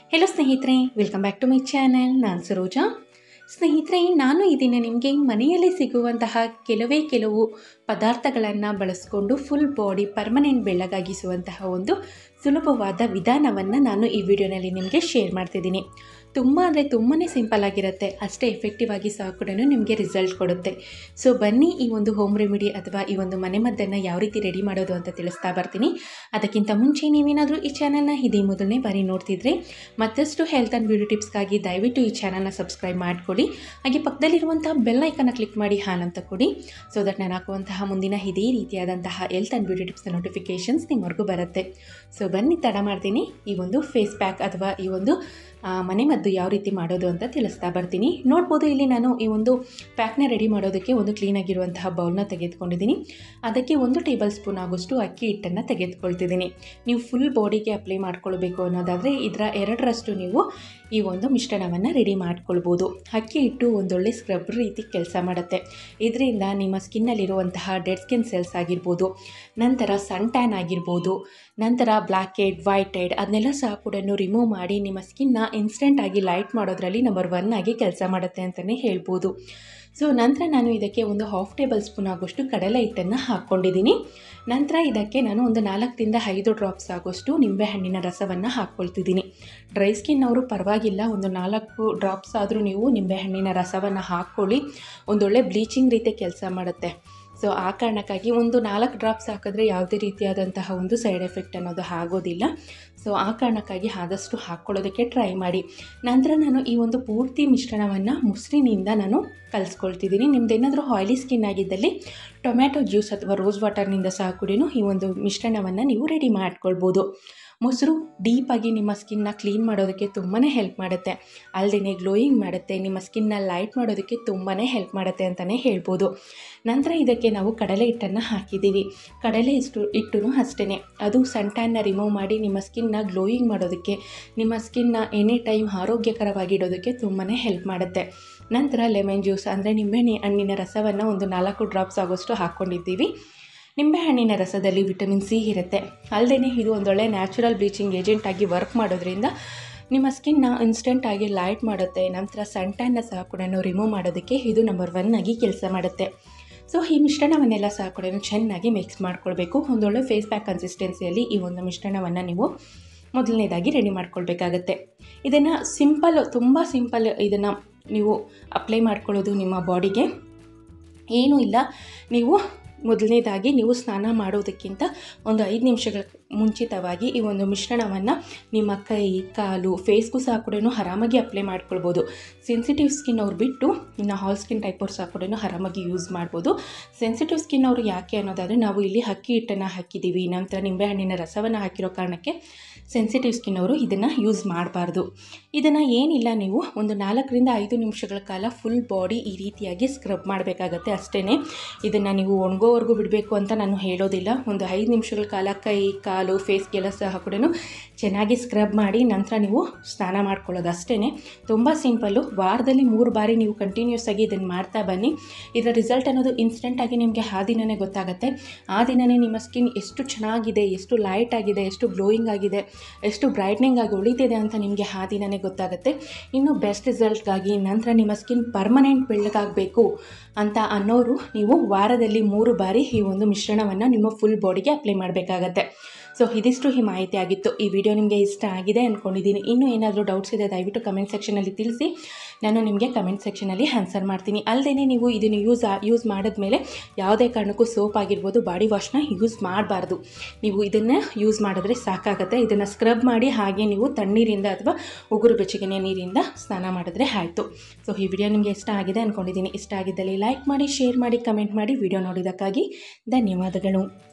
hello ಸ್ನೇಹಿತರೆ welcome back to my channel ನಾನು ಸರೋಜಾ ಸ್ನೇಹಿತರೆ ನಾನು ಈ ದಿನ ನಿಮಗೆ ಮನೆಯಲ್ಲಿ ಸಿಗುವಂತಹ ಕೆಲವೇ ಕೆಲವು ಪದಾರ್ಥಗಳನ್ನು ಬಳಸ್ಕೊಂಡು ಫುಲ್ ಬಾಡಿ ಪರ್ಮನೆಂಟ್ ಬೆಳ್ಳಗಾಗಿಸುವಂತಹ ಒಂದು ಸುಲಭವಾದ ವಿಧಾನವನ್ನು ನಾನು ಈ ವಿಡಿಯೋನಲ್ಲಿ ನಿಮಗೆ ಶೇರ್ ಮಾಡ್ತಿದ್ದೀನಿ ತುಂಬ ಅಂದರೆ ತುಂಬಾ ಸಿಂಪಲ್ ಆಗಿರುತ್ತೆ ಅಷ್ಟೇ ಎಫೆಕ್ಟಿವ್ ಆಗಿ ಸಹ ಕೂಡ ನಿಮಗೆ ರಿಸಲ್ಟ್ ಕೊಡುತ್ತೆ ಸೊ ಬನ್ನಿ ಈ ಒಂದು ಹೋಮ್ ರೆಮಿಡಿ ಅಥವಾ ಈ ಒಂದು ಮನೆಮದ್ದನ್ನು ಯಾವ ರೀತಿ ರೆಡಿ ಮಾಡೋದು ಅಂತ ತಿಳಿಸ್ತಾ ಬರ್ತೀನಿ ಅದಕ್ಕಿಂತ ಮುಂಚೆ ನೀವೇನಾದರೂ ಈ ಚಾನಲ್ನ ಇದೇ ಮೊದಲನೇ ಬಾರಿ ನೋಡ್ತಿದ್ರೆ ಮತ್ತಷ್ಟು ಹೆಲ್ತ್ ಆ್ಯಂಡ್ ಬ್ಯೂಟಿ ಟಿಪ್ಸ್ಗಾಗಿ ದಯವಿಟ್ಟು ಈ ಚಾನಲ್ನ ಸಬ್ಸ್ಕ್ರೈಬ್ ಮಾಡ್ಕೊಳ್ಳಿ ಹಾಗೆ ಪಕ್ಕದಲ್ಲಿರುವಂತಹ ಬೆಲ್ ಐಕನ್ನ ಕ್ಲಿಕ್ ಮಾಡಿ ಹಾನ್ ಅಂತ ಕೊಡಿ ಸೊ ದಟ್ ನಾನು ಹಾಕುವಂತಹ ಮುಂದಿನ ಇದೇ ರೀತಿಯಾದಂತಹ ಹೆಲ್ತ್ ಆ್ಯಂಡ್ ಬ್ಯೂಟಿ ಟಿಪ್ಸ್ನ ನೋಟಿಫಿಕೇಷನ್ಸ್ ನಿಮ್ಮವರೆಗೂ ಬರುತ್ತೆ ಸೊ ಬನ್ನಿ ತಡ ಮಾಡ್ತೀನಿ ಈ ಒಂದು ಫೇಸ್ ಪ್ಯಾಕ್ ಅಥವಾ ಈ ಒಂದು ಆ, ಮನೆಮದ್ದು ಯಾವ ರೀತಿ ಮಾಡೋದು ಅಂತ ತಿಳಿಸ್ತಾ ಬರ್ತೀನಿ ನೋಡ್ಬೋದು ಇಲ್ಲಿ ನಾನು ಈ ಒಂದು ಪ್ಯಾಕ್ನ ರೆಡಿ ಮಾಡೋದಕ್ಕೆ ಒಂದು ಕ್ಲೀನಾಗಿರುವಂತಹ ಬೌಲ್ನ ತೆಗೆದುಕೊಂಡಿದ್ದೀನಿ ಅದಕ್ಕೆ ಒಂದು ಟೇಬಲ್ ಸ್ಪೂನ್ ಆಗೋಷ್ಟು ಅಕ್ಕಿ ಹಿಟ್ಟನ್ನು ತೆಗೆದುಕೊಳ್ತಿದ್ದೀನಿ ನೀವು ಫುಲ್ ಬಾಡಿಗೆ ಅಪ್ಲೈ ಮಾಡ್ಕೊಳ್ಬೇಕು ಅನ್ನೋದಾದರೆ ಇದರ ಎರಡರಷ್ಟು ನೀವು ಈ ಒಂದು ಮಿಶ್ರಣವನ್ನು ರೆಡಿ ಮಾಡ್ಕೊಳ್ಬೋದು ಅಕ್ಕಿ ಹಿಟ್ಟು ಒಂದೊಳ್ಳೆ ಸ್ಕ್ರಬ್ ರೀತಿ ಕೆಲಸ ಮಾಡುತ್ತೆ ಇದರಿಂದ ನಿಮ್ಮ ಸ್ಕಿನ್ನಲ್ಲಿರುವಂತಹ ಡೆಡ್ ಸ್ಕಿನ್ ಸೆಲ್ಸ್ ಆಗಿರ್ಬೋದು ನಂತರ ಸನ್ ಟ್ಯಾನ್ ಆಗಿರ್ಬೋದು ನಂತರ ಬ್ಲ್ಯಾಕ್ ಹೆಡ್ ವೈಟ್ ಹೆಡ್ ಅದನ್ನೆಲ್ಲ ಸಹ ಕೂಡ ರಿಮೂವ್ ಮಾಡಿ ನಿಮ್ಮ ಸ್ಕಿನ್ನ ಇನ್ಸ್ಟೆಂಟಾಗಿ ಲೈಟ್ ಮಾಡೋದ್ರಲ್ಲಿ ನಂಬರ್ ಒನ್ ಆಗಿ ಕೆಲಸ ಮಾಡುತ್ತೆ ಅಂತಲೇ ಹೇಳ್ಬೋದು ಸೊ ನಂತರ ನಾನು ಇದಕ್ಕೆ ಒಂದು ಹಾಫ್ ಟೇಬಲ್ ಸ್ಪೂನ್ ಆಗೋಷ್ಟು ಕಡಲೆ ಹಿಟ್ಟನ್ನು ಹಾಕ್ಕೊಂಡಿದ್ದೀನಿ ನಂತರ ಇದಕ್ಕೆ ನಾನು ಒಂದು ನಾಲ್ಕರಿಂದ ಐದು ಡ್ರಾಪ್ಸ್ ಆಗೋಷ್ಟು ನಿಂಬೆಹಣ್ಣಿನ ರಸವನ್ನು ಹಾಕ್ಕೊಳ್ತಿದ್ದೀನಿ ಡ್ರೈ ಸ್ಕಿನ್ ಅವರು ಪರವಾಗಿಲ್ಲ ಒಂದು ನಾಲ್ಕು ಡ್ರಾಪ್ಸ್ ಆದರೂ ನೀವು ನಿಂಬೆಹಣ್ಣಿನ ರಸವನ್ನು ಹಾಕ್ಕೊಳ್ಳಿ ಒಂದೊಳ್ಳೆ ಬ್ಲೀಚಿಂಗ್ ರೀತಿ ಕೆಲಸ ಮಾಡುತ್ತೆ ಸೊ ಆ ಕಾರಣಕ್ಕಾಗಿ ಒಂದು ನಾಲ್ಕು ಡ್ರಾಪ್ಸ್ ಹಾಕಿದ್ರೆ ಯಾವುದೇ ರೀತಿಯಾದಂತಹ ಒಂದು ಸೈಡ್ ಎಫೆಕ್ಟ್ ಅನ್ನೋದು ಆಗೋದಿಲ್ಲ ಸೊ ಆ ಕಾರಣಕ್ಕಾಗಿ ಆದಷ್ಟು ಹಾಕ್ಕೊಳ್ಳೋದಕ್ಕೆ ಟ್ರೈ ಮಾಡಿ ನಂತರ ನಾನು ಈ ಒಂದು ಪೂರ್ತಿ ಮಿಶ್ರಣವನ್ನು ಮೊಸರಿನಿಂದ ನಾನು ಕಲಿಸ್ಕೊಳ್ತಿದ್ದೀನಿ ನಿಮ್ದು ಏನಾದರೂ ಆಯಿಲಿ ಸ್ಕಿನ್ ಆಗಿದ್ದಲ್ಲಿ ಟೊಮ್ಯಾಟೊ ಜ್ಯೂಸ್ ಅಥವಾ ರೋಸ್ ವಾಟರ್ನಿಂದ ಸಹ ಕೂಡ ಈ ಒಂದು ಮಿಶ್ರಣವನ್ನು ನೀವು ರೆಡಿ ಮಾಡ್ಕೊಳ್ಬೋದು ಮೊಸರು ಡೀಪಾಗಿ ನಿಮ್ಮ ಸ್ಕಿನ್ನ ಕ್ಲೀನ್ ಮಾಡೋದಕ್ಕೆ ತುಂಬಾ ಹೆಲ್ಪ್ ಮಾಡುತ್ತೆ ಅಲ್ಲದೆ ಗ್ಲೋಯಿಂಗ್ ಮಾಡುತ್ತೆ ನಿಮ್ಮ ಸ್ಕಿನ್ನ ಲೈಟ್ ಮಾಡೋದಕ್ಕೆ ತುಂಬಾ ಹೆಲ್ಪ್ ಮಾಡುತ್ತೆ ಅಂತಲೇ ಹೇಳ್ಬೋದು ನಂತರ ಇದಕ್ಕೆ ನಾವು ಕಡಲೆ ಹಿಟ್ಟನ್ನು ಹಾಕಿದ್ದೀವಿ ಕಡಲೆ ಇಷ್ಟು ಹಿಟ್ಟು ಅಷ್ಟೇ ಅದು ಸಣ್ಣ ರಿಮೂವ್ ಮಾಡಿ ನಿಮ್ಮ ಸ್ಕಿನ್ನ ಗ್ಲೋಯಿಂಗ್ ಮಾಡೋದಕ್ಕೆ ನಿಮ್ಮ ಸ್ಕಿನ್ನ ಎನಿ ಟೈಮ್ ಆರೋಗ್ಯಕರವಾಗಿ ಇಡೋದಕ್ಕೆ ತುಂಬಾ ಹೆಲ್ಪ್ ಮಾಡುತ್ತೆ ನಂತರ ಲೆಮನ್ ಜ್ಯೂಸ್ ಅಂದರೆ ನಿಂಬೆಹಣ್ಣಿ ಹಣ್ಣಿನ ರಸವನ್ನು ಒಂದು ನಾಲ್ಕು ಡ್ರಾಪ್ಸ್ ಆಗೋಷ್ಟು ಹಾಕ್ಕೊಂಡಿದ್ದೀವಿ ನಿಂಬೆಹಣ್ಣಿನ ರಸದಲ್ಲಿ ವಿಟಮಿನ್ ಸಿ ಇರುತ್ತೆ ಅಲ್ಲದೆ ಇದು ಒಂದೊಳ್ಳೆ ನ್ಯಾಚುರಲ್ ಬ್ಲೀಚಿಂಗ್ ಏಜೆಂಟ್ ಆಗಿ ವರ್ಕ್ ಮಾಡೋದ್ರಿಂದ ನಿಮ್ಮ ಸ್ಕಿನ್ನ ಇನ್ಸ್ಟೆಂಟಾಗಿ ಲೈಟ್ ಮಾಡುತ್ತೆ ನಂತರ ಸನ್ ಟ್ಯಾನ್ನ ಸಹ ಕೂಡ ರಿಮೂವ್ ಮಾಡೋದಕ್ಕೆ ಇದು ನಂಬರ್ ಒನ್ ಆಗಿ ಕೆಲಸ ಮಾಡುತ್ತೆ ಸೊ ಈ ಮಿಶ್ರಣವನ್ನೆಲ್ಲ ಸಹ ಕೂಡ ಚೆನ್ನಾಗಿ ಮಿಕ್ಸ್ ಮಾಡ್ಕೊಳ್ಬೇಕು ಒಂದೊಳ್ಳೆ ಫೇಸ್ ಪ್ಯಾಕ್ ಕನ್ಸಿಸ್ಟೆನ್ಸಿಯಲ್ಲಿ ಈ ಒಂದು ಮಿಶ್ರಣವನ್ನು ನೀವು ಮೊದಲನೇದಾಗಿ ರೆಡಿ ಮಾಡ್ಕೊಳ್ಬೇಕಾಗತ್ತೆ ಇದನ್ನು ಸಿಂಪಲ್ ತುಂಬ ಸಿಂಪಲ್ ಇದನ್ನು ನೀವು ಅಪ್ಲೈ ಮಾಡ್ಕೊಳ್ಳೋದು ನಿಮ್ಮ ಬಾಡಿಗೆ ಏನೂ ಇಲ್ಲ ನೀವು ಮೊದಲನೇದಾಗಿ ನೀವು ಸ್ನಾನ ಮಾಡೋದಕ್ಕಿಂತ ಒಂದು ಐದು ನಿಮಿಷಗಳ ಮುಂಚಿತವಾಗಿ ಈ ಒಂದು ಮಿಶ್ರಣವನ್ನು ನಿಮ್ಮ ಕೈ ಕಾಲು ಫೇಸ್ಗೂ ಸಹ ಕೂಡ ಆರಾಮಾಗಿ ಅಪ್ಲೈ ಮಾಡ್ಕೊಳ್ಬೋದು ಸೆನ್ಸಿಟಿವ್ ಸ್ಕಿನ್ ಅವ್ರು ಬಿಟ್ಟು ಇನ್ನು ಹಾಲ್ ಸ್ಕಿನ್ ಟೈಪ್ ಅವ್ರು ಸಹ ಕೂಡ ಆರಾಮಾಗಿ ಯೂಸ್ ಮಾಡ್ಬೋದು ಸೆನ್ಸಿಟಿವ್ ಸ್ಕಿನ್ ಅವರು ಯಾಕೆ ಅನ್ನೋದಾದರೆ ನಾವು ಇಲ್ಲಿ ಅಕ್ಕಿ ಹಿಟ್ಟನ್ನು ಹಾಕಿದ್ದೀವಿ ನಂತರ ನಿಂಬೆಹಣ್ಣಿನ ರಸವನ್ನು ಹಾಕಿರೋ ಕಾರಣಕ್ಕೆ ಸೆನ್ಸಿಟಿವ್ ಸ್ಕಿನ್ ಅವರು ಇದನ್ನು ಯೂಸ್ ಮಾಡಬಾರ್ದು ಇದನ್ನು ಏನಿಲ್ಲ ನೀವು ಒಂದು ನಾಲ್ಕರಿಂದ ಐದು ನಿಮಿಷಗಳ ಕಾಲ ಫುಲ್ ಬಾಡಿ ಈ ರೀತಿಯಾಗಿ ಸ್ಕ್ರಬ್ ಮಾಡಬೇಕಾಗತ್ತೆ ಅಷ್ಟೇ ಇದನ್ನು ನೀವು ಒಣಗೋವರೆಗೂ ಬಿಡಬೇಕು ಅಂತ ನಾನು ಹೇಳೋದಿಲ್ಲ ಒಂದು ಐದು ನಿಮಿಷಗಳ ಕಾಲ ಕೈ ಕಾಲು ಫೇಸ್ಗೆಲ್ಲ ಸಹ ಕೂಡ ಚೆನ್ನಾಗಿ ಸ್ಕ್ರಬ್ ಮಾಡಿ ನಂತರ ನೀವು ಸ್ನಾನ ಮಾಡ್ಕೊಳ್ಳೋದು ಅಷ್ಟೇ ತುಂಬ ಸಿಂಪಲ್ಲು ವಾರದಲ್ಲಿ ಮೂರು ಬಾರಿ ನೀವು ಕಂಟಿನ್ಯೂಸ್ ಆಗಿ ಇದನ್ನು ಮಾಡ್ತಾ ಬನ್ನಿ ಇದರ ರಿಸಲ್ಟ್ ಅನ್ನೋದು ಇನ್ಸ್ಟೆಂಟಾಗಿ ನಿಮಗೆ ಆ ದಿನವೇ ಗೊತ್ತಾಗುತ್ತೆ ಆ ದಿನವೇ ನಿಮ್ಮ ಸ್ಕಿನ್ ಎಷ್ಟು ಚೆನ್ನಾಗಿದೆ ಎಷ್ಟು ಲೈಟ್ ಆಗಿದೆ ಎಷ್ಟು ಗ್ಲೋಯಿಂಗ್ ಆಗಿದೆ ಎಷ್ಟು ಬ್ರೈಟ್ನಿಂಗ್ ಆಗಿ ಉಳಿತಿದೆ ಅಂತ ನಿಮಗೆ ಆ ದಿನವೇ ಗೊತ್ತಾಗುತ್ತೆ ಇನ್ನು ಬೆಸ್ಟ್ ರಿಸಲ್ಟ್ಗಾಗಿ ನಂತರ ನಿಮ್ಮ ಸ್ಕಿನ್ ಪರ್ಮನೆಂಟ್ ಬೆಳ್ಳಗಾಗಬೇಕು ಅಂತ ಅನ್ನೋರು ನೀವು ವಾರದಲ್ಲಿ ಮೂರು ಬಾರಿ ಈ ಒಂದು ಮಿಶ್ರಣವನ್ನು ನಿಮ್ಮ ಫುಲ್ ಬಾಡಿಗೆ ಅಪ್ಲೈ ಮಾಡಬೇಕಾಗತ್ತೆ ಸೊ ಇದಿಷ್ಟು ಈ ಮಾಹಿತಿ ಆಗಿತ್ತು ಈ ವಿಡಿಯೋ ನಿಮಗೆ ಇಷ್ಟ ಆಗಿದೆ ಅಂದ್ಕೊಂಡಿದ್ದೀನಿ ಇನ್ನೂ ಏನಾದರೂ ಡೌಟ್ಸ್ ಇದೆ ದಯವಿಟ್ಟು ಕಮೆಂಟ್ ಸೆಕ್ಷನಲ್ಲಿ ತಿಳಿಸಿ ನಾನು ನಿಮಗೆ ಕಮೆಂಟ್ ಸೆಕ್ಷನಲ್ಲಿ ಆನ್ಸರ್ ಮಾಡ್ತೀನಿ ಅಲ್ಲದೆ ನೀವು ಇದನ್ನು ಯೂಸ್ ಯೂಸ್ ಮಾಡಿದ್ಮೇಲೆ ಯಾವುದೇ ಕಾರಣಕ್ಕೂ ಸೋಪ್ ಆಗಿರ್ಬೋದು ಬಾಡಿ ವಾಶ್ನ ಯೂಸ್ ಮಾಡಬಾರ್ದು ನೀವು ಇದನ್ನು ಯೂಸ್ ಮಾಡಿದ್ರೆ ಸಾಕಾಗುತ್ತೆ ಇದನ್ನು ಸ್ಕ್ರಬ್ ಮಾಡಿ ಹಾಗೆ ನೀವು ತಣ್ಣೀರಿಂದ ಅಥವಾ ಉಗುರು ಬೆಚ್ಚಗಿನ ನೀರಿಂದ ಸ್ನಾನ ಮಾಡಿದ್ರೆ ಆಯಿತು ಸೊ ಈ ವಿಡಿಯೋ ನಿಮಗೆ ಇಷ್ಟ ಆಗಿದೆ ಅಂದ್ಕೊಂಡಿದ್ದೀನಿ ಇಷ್ಟ ಆಗಿದ್ದಲ್ಲಿ ಲೈಕ್ ಮಾಡಿ ಶೇರ್ ಮಾಡಿ ಕಮೆಂಟ್ ಮಾಡಿ ವಿಡಿಯೋ ನೋಡಿದ್ದಕ್ಕಾಗಿ ಧನ್ಯವಾದಗಳು